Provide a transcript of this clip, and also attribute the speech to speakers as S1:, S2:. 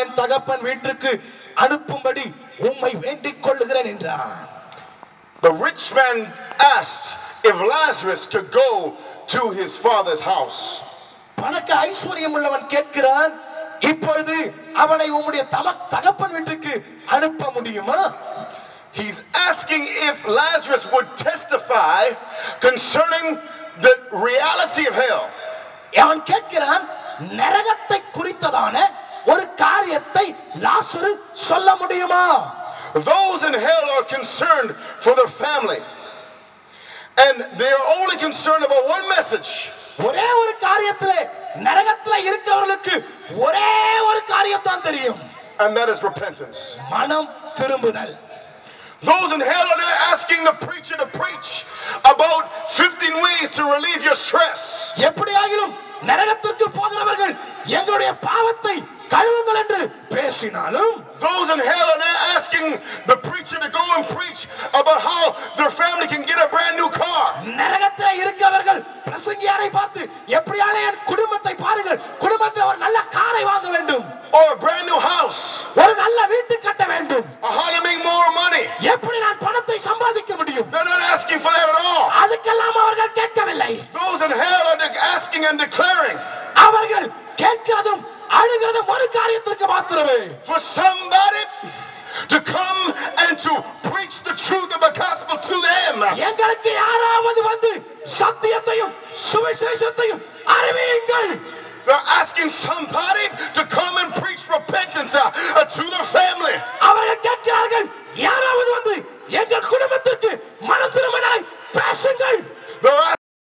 S1: என் தகப்பன் வீட்டுக்கு அனுப்பும்படி உம்மை வேண்டிக் கொள்ளுகிறேன் என்றான்
S2: The rich man asked if Lazarus could go to his father's house.
S1: பணக்க ஐஸ்வர்யம் உள்ளவன் கேட்கிறான் இப்பொழுது அவனை உம்முடைய தம தகப்பன் வீட்டுக்கு அனுப்ப முடியுமா
S2: He's asking if Lazarus would testify concerning the reality of hell.
S1: அவன் கேட்கிறான் நரகத்தை குறித்ததான ஒரு காரியத்தை லாசரு சொல்ல முடியுமா
S2: Those in hell are concerned for their family. And they are only concerned about one message.
S1: ஒரே ஒரு காரியத்திலே நரகத்துல இருக்கிறவர்களுக்கு ஒரே ஒரு காரியம் தான் தெரியும்
S2: And that is repentance.
S1: மனம் திரும்புதல்
S2: Those in hell are not asking the preacher to preach about 15 ways to relieve your stress.
S1: எப்படியாகிலும் நரகத்திற்கு போகிறவர்கள் எங்களுடைய பாவத்தை கழுவுங்கள் என்று பேசினாலும்
S2: Those in hell are not asking the preacher to go and preach about how their family can get a brand new car.
S1: நரகத்தில் இருக்கிறவர்கள் பிரசங்கியாரை பார்த்து எப்படியான என் குடும்பத்தை பாருங்கள் குடும்பத்தில் ஒரு நல்ல காரை வாங்க வேண்டும்
S2: or a brand new house
S1: ஒரு நல்ல வீட்டு கட்ட வேண்டும்
S2: or how to make more money.
S1: எப்படி நான் பணத்தை சம்பாதிக்க முடியும்
S2: They're not asking for that at all.
S1: அதுக்கெல்லாம் அவர்கள் கேட்கவில்லை
S2: Those in hell are de- asking and declaring
S1: அவர்கள் கேட்கிறதும் அழுகிறதும் ஒரு காரியத்திற்கு மாத்திரமே
S2: for somebody to come and to preach the truth of the gospel to them.
S1: எங்களுக்கு யாராவது வந்து சத்தியத்தையும் சுவிசேஷத்தையும் அறிவியுங்கள்
S2: They're asking somebody to come and preach repentance uh, uh, to their family.
S1: அவர்கள் கேட்கிறார்கள் யாராவது வந்து எங்கள் குடும்பத்திற்கு மனம் திரும்பினாய் பேசுங்கள்
S2: They're